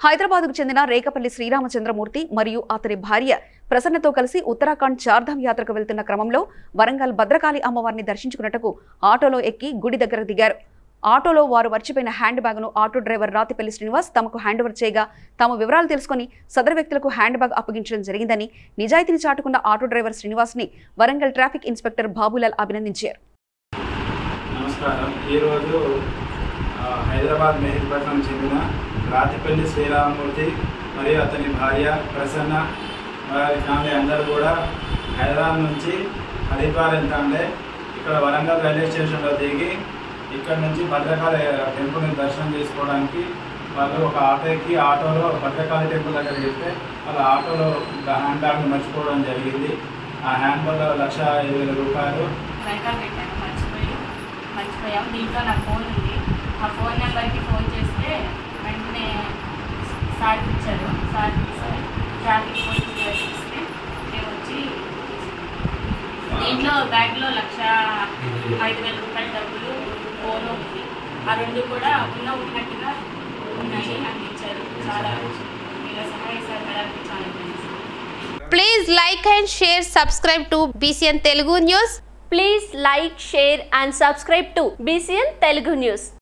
హైదరాబాద్కు చెందిన రేకపల్లి శ్రీరామచంద్రమూర్తి మరియు అతని భార్య ప్రసన్నతో కలిసి ఉత్తరాఖండ్ చార్ధామ్ యాత్రకు వెళ్తున్న క్రమంలో వరంగల్ భద్రకాళి అమ్మవారిని దర్శించుకున్నట్టుకు ఆటోలో ఎక్కి గుడి దగ్గర దిగారు ఆటోలో వారు మర్చిపోయిన హ్యాండ్ బ్యాగ్ను ఆటో డ్రైవర్ రాతిపల్లి శ్రీనివాస్ తమకు హ్యాండ్ ఓవర్ చేయగా తాము వివరాలు తెలుసుకుని సదరు వ్యక్తులకు హ్యాండ్ బ్యాగ్ అప్పగించడం జరిగిందని నిజాయితీని చాటుకున్న ఆటో డ్రైవర్ శ్రీనివాస్ని వరంగల్ ట్రాఫిక్ ఇన్స్పెక్టర్ బాబులాల్ అభినందించారు నమస్కారం ఈరోజు ఆ, హైదరాబాద్ మెహదీపట్నం చెందిన రాతిపల్లి శ్రీరామమూర్తి మరియు అతని భార్య ప్రసన్న వారి ఫ్యామిలీ అందరూ కూడా హైదరాబాద్ నుంచి హరిద్వార్ వెళ్తాండే ఇక్కడ వరంగల్ రైల్వే స్టేషన్లో దిగి ఇక్కడ నుంచి భద్రకాళి టెంపుల్ని దర్శనం చేసుకోవడానికి వాళ్ళు ఒక ఆటో ఎక్కి ఆటోలో భద్రకాళి టెంపుల్ దగ్గర వెళ్తే వాళ్ళ ఆటోలో హ్యాండ్ బ్యాగ్ మర్చిపోవడం జరిగింది ఆ హ్యాండ్ బ్యాగ్లో లక్ష ఐదు వేల రూపాయలు వెనకాల పెట్టాను మర్చిపోయి మర్చిపోయాం దీంట్లో నా ఫోన్ ఉంది ఆ ఫోన్ నెంబర్కి ఫోన్ చేస్తే వెంటనే సార్ ఇచ్చారు సార్ సార్ ట్రాఫిక్ పోలీస్ ఇస్తే మేము వచ్చి తీసుకున్నాం. దీంట్లో బ్యాగ్లో లక్ష ఐదు వేల రూపాయల డబ్బులు ఫోన్ ఉంది ఆ రెండు కూడా ఉన్న ఉన్నట్టుగా ఉన్నాయి నాకు ఇచ్చారు చాలా ఇలా సహాయ సహకారానికి చాలా thanks Please like and share, subscribe to BCN Telugu News. Please like, share and subscribe to BCN Telugu News.